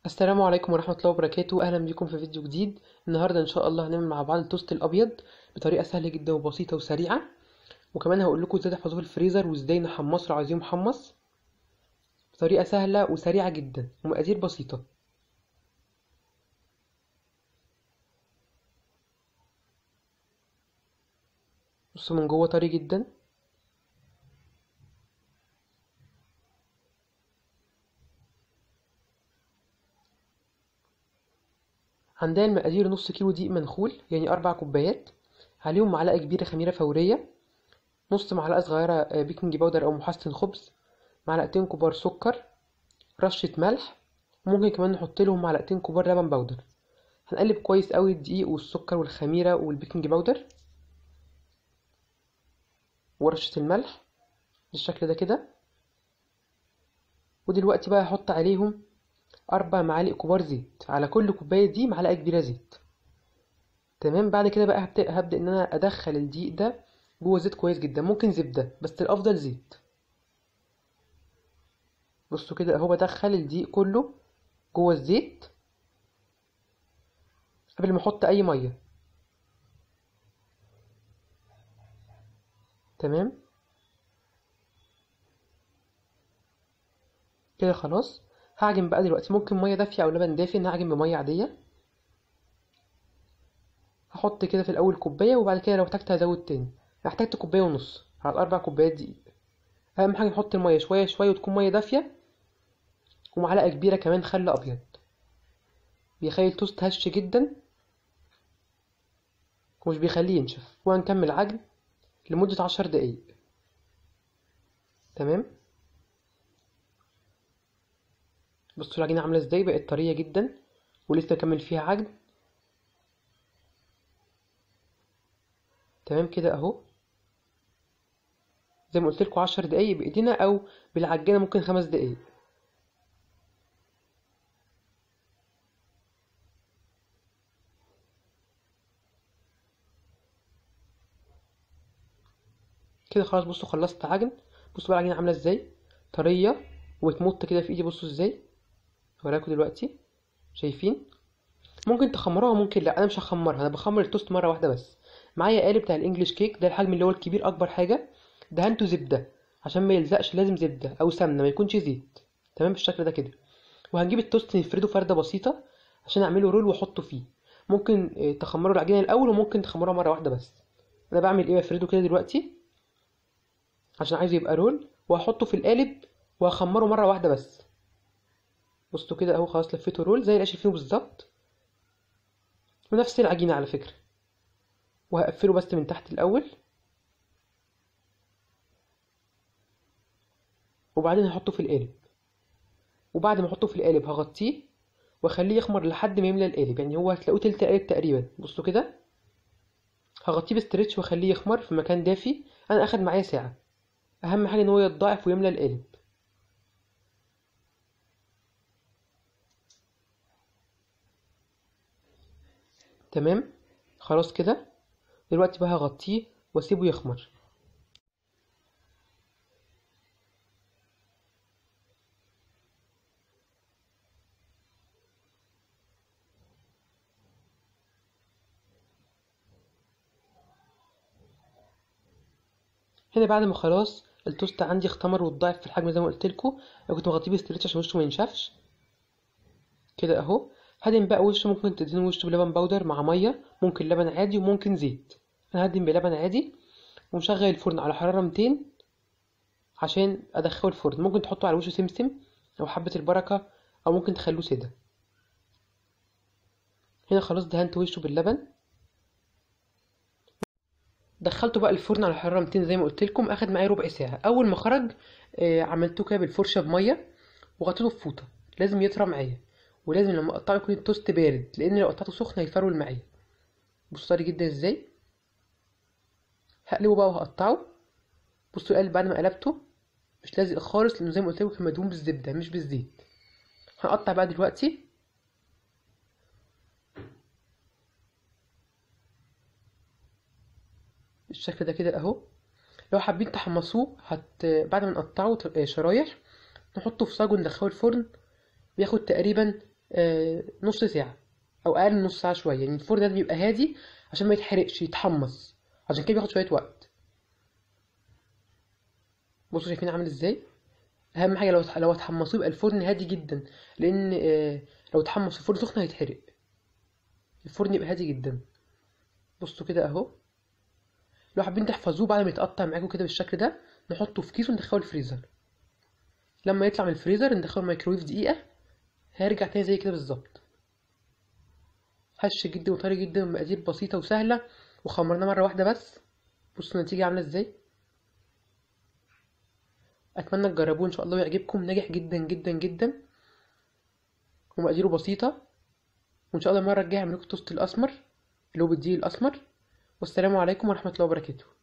السلام عليكم ورحمة الله وبركاته أهلا بكم في فيديو جديد النهاردة إن شاء الله هنعمل مع بعض التوست الأبيض بطريقة سهلة جدا وبسيطة وسريعة وكمان هقول لكم إزاي تحفظوه في الفريزر وإزاي نحمصه لو عايزين محمص بطريقة سهلة وسريعة جدا ومقادير بسيطة بصوا من جوه طري جدا عندنا المقادير نص كيلو دقيق منخول يعني أربع كوبايات عليهم معلقة كبيرة خميرة فورية نص معلقة صغيرة بيكنج باودر أو محسن خبز معلقتين كبار سكر رشة ملح ممكن كمان نحط لهم معلقتين كبار لبن بودر هنقلب كويس قوي الدقيق والسكر والخميرة والبيكنج باودر ورشة الملح بالشكل ده كده ودلوقتي بقى هحط عليهم أربع معالق كبار زيت على كل كوباية دي معلقة كبيرة زيت تمام بعد كده بقى هبدأ, هبدأ إن أنا أدخل الدقيق ده جوه زيت كويس جدا ممكن زبدة بس الأفضل زيت بصوا كده أهو بدخل الدقيق كله جوه الزيت قبل ما أحط أي مية تمام كده خلاص هعجن بقى دلوقتي ممكن ميه دافيه او لبن دافي انا هعجن بميه عاديه هحط كده في الاول كوبايه وبعد كده لو احتجت هزود تاني احتجت كوبايه ونص على الاربع كوبايات دقيق اهم حاجه نحط الميه شويه شويه وتكون ميه دافيه ومعلقه كبيره كمان خل ابيض بيخلي التوست هش جدا ومش بيخليه ينشف وهنكمل عجن لمده عشر دقايق تمام بصوا العجينة عاملة ازاي بقت طرية جدا ولسه بكمل فيها عجن تمام كده اهو زي ما قلت لكم عشر دقايق بايدينا او بالعجانة ممكن خمس دقايق كده خلاص بصوا خلصت عجن بصوا بقى العجينة عاملة ازاي طرية وتمط كده في ايدي بصوا ازاي هوريكم دلوقتي شايفين ممكن تخمروها ممكن لا انا مش هخمرها انا بخمر التوست مره واحده بس معايا قالب بتاع الانجليش كيك ده الحجم اللي هو الكبير اكبر حاجه دهنته زبده عشان ما يلزقش لازم زبده او سمنه ما يكونش زيت تمام بالشكل ده كده وهنجيب التوست نفرده فرده بسيطه عشان اعمله رول واحطه فيه ممكن تخمروا العجينه الاول وممكن تخمروها مره واحده بس انا بعمل ايه بفرده كده دلوقتي عشان عايزه يبقى رول وهحطه في القالب وهخمره مره واحده بس بصوا كده اهو خلاص لفيته رول زي العيش الفينو بالظبط ونفس العجينة على فكرة وهقفله بس من تحت الأول وبعدين هحطه في القالب وبعد ما احطه في القالب هغطيه واخليه يخمر لحد ما يملى القالب يعني هو هتلاقوه تلت قالب تقريبا بصوا كده هغطيه بستريتش واخليه يخمر في مكان دافي انا اخد معايا ساعة اهم حاجة ان هو يتضاعف ويملى القالب تمام خلاص كده دلوقتي بقى هغطيه واسيبه يخمر هنا بعد ما خلاص التوست عندي اختمر واتضاعف في الحجم زي ما قلت لكم انا كنت مغطيه بستريتش عشان وشه ما ينشفش كده اهو هدم بقى وشه ممكن تدهن وشه بلبن بودر مع ميه ممكن لبن عادي وممكن زيت انا هدم بلبن عادي ومشغل الفرن على حراره 200 عشان ادخله الفرن ممكن تحطوا على وشه سمسم او حبه البركه او ممكن تخلوه ساده هنا خلاص دهنت وشه باللبن دخلته بقى الفرن على حراره 200 زي ما قلت لكم اخد معايا ربع ساعه اول ما خرج آه عملته كده بالفرشه بميه وغطيته بفوطه لازم يطرى معايا ولازم لما اقطعه يكون التوست بارد لان لو قطعته سخن هيفرول معايا بصوا طري جدا ازاي هقلبه بقى وهقطعه بصوا القلب بعد ما قلبته مش لازق خالص لانه زي ما قلت لكم كان مدهون بالزبده مش بالزيت هقطع بقى دلوقتي بالشكل ده كده اهو لو حابين تحمصوه هت بعد ما نقطعه شرايح نحطه في صاج وندخله الفرن بياخد تقريبا آه، نص ساعة أو أقل من نص ساعة شوية يعني الفرن لازم يبقى هادي عشان ما يتحرقش يتحمص عشان كده بياخد شوية وقت بصوا شايفين عامل ازاي أهم حاجة لو لو اتحمصوه يبقى الفرن هادي جدا لأن آه، لو اتحمص الفرن سخن هيتحرق الفرن يبقى هادي جدا بصوا كده أهو لو حابين تحفظوه بعد ما يتقطع معاكم كده بالشكل ده نحطه في كيس وندخله الفريزر لما يطلع من الفريزر ندخله الميكرويف دقيقة هيرجع تاني زي كده بالظبط هش جدا وطري جدا ومقادير بسيطة وسهلة وخمرناه مرة واحدة بس بصوا النتيجة عاملة ازاي أتمنى تجربوه إن شاء الله ويعجبكم ناجح جدا جدا جدا ومقاديره بسيطة وإن شاء الله المرة الجاية هعمل لكم التوست الأسمر اللي هو بالدقيق الأسمر والسلام عليكم ورحمة الله وبركاته